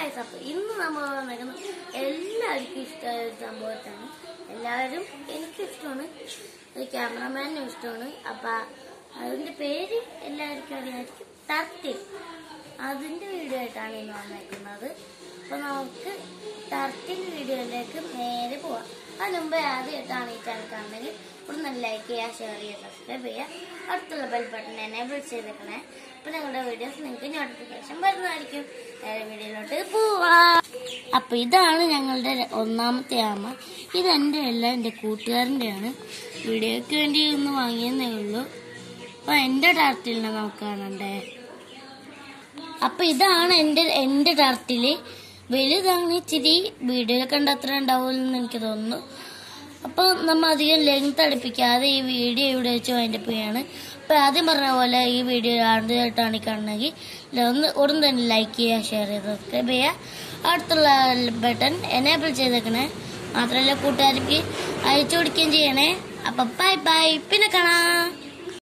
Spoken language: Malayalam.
ഗൈസ് അപ്പൊ ഇന്ന് നമ്മൾ വന്നിരിക്കുന്നത് എല്ലാവർക്കും ഇഷ്ടമായ ഒരു സംഭവത്താണ് എല്ലാവരും എനിക്കും ഇഷ്ടമാണ് ഒരു ക്യാമറമാനും ഇഷ്ടമാണ് അപ്പൊ അതിന്റെ പേര് എല്ലാവർക്കും അറിയാമായിരിക്കും ടർട്ടിൽ അതിന്റെ വീഡിയോ ആയിട്ടാണ് ഇന്ന് വന്നേക്കുന്നത് അപ്പൊ നമുക്ക് ടർട്ടിൽ വീഡിയോയിലേക്ക് നേരെ പോവാം അതിന് മുമ്പ് ആദ്യമായിട്ടാണ് ഈ ചാനൽ കാണുന്നെങ്കിൽ ഒന്ന് ലൈക്ക് ചെയ്യുക ഷെയർ ചെയ്യുക സബ്സ്ക്രൈബ് ചെയ്യുക അടുത്തുള്ള ബെൽ ബട്ടൺ എനേബിൾ ചെയ്തേക്കണേ അപ്പൊ ഞങ്ങളുടെ വീഡിയോസ് നിങ്ങൾക്ക് നോട്ടിഫിക്കേഷൻ വരുന്നതായിരിക്കും നേരെ വീഡിയോയിലോട്ട് പോവാം അപ്പൊ ഇതാണ് ഞങ്ങളുടെ ഒന്നാമത്തെ ആമ ഇത് എൻ്റെ അല്ല എൻ്റെ കൂട്ടുകാരൻ്റെയാണ് വീഡിയോയ്ക്ക് വേണ്ടി ഒന്ന് വാങ്ങിയെന്നേ ഉള്ളൂ അപ്പൊ എൻ്റെ ടർട്ടിലിനെ നമുക്ക് കാണണ്ടേ അപ്പൊ ഇതാണ് എന്റെ എന്റെ ടർട്ടില് വലുതാണ് ഇച്ചിരി വീഡിയോയിൽ കണ്ട അത്ര ഉണ്ടാവുമെന്ന് എനിക്ക് തോന്നുന്നു അപ്പൊ നമ്മ അധികം ലെങ്ത് അടുപ്പിക്കാതെ ഈ വീഡിയോ ഇവിടെ വെച്ച് വൈൻഡപ്പ് ചെയ്യാണ് അപ്പൊ ആദ്യം പറഞ്ഞ പോലെ ഈ വീഡിയോ ആദ്യമായിട്ടാണ് ഈ കാണണമെങ്കിൽ ഒന്ന് ഉടൻ തന്നെ ലൈക്ക് ചെയ്യുക ഷെയർ ചെയ്യുക സബ്സ്ക്രൈബ് ചെയ്യുക അടുത്തുള്ള ബട്ടൺ എനേബിൾ ചെയ്തേക്കണേ മാത്രമല്ല കൂട്ടുകാർക്ക് അയച്ചു കൊടുക്കുകയും ചെയ്യണേ അപ്പൊ ബൈ ബൈ പിന്നെ കാണാം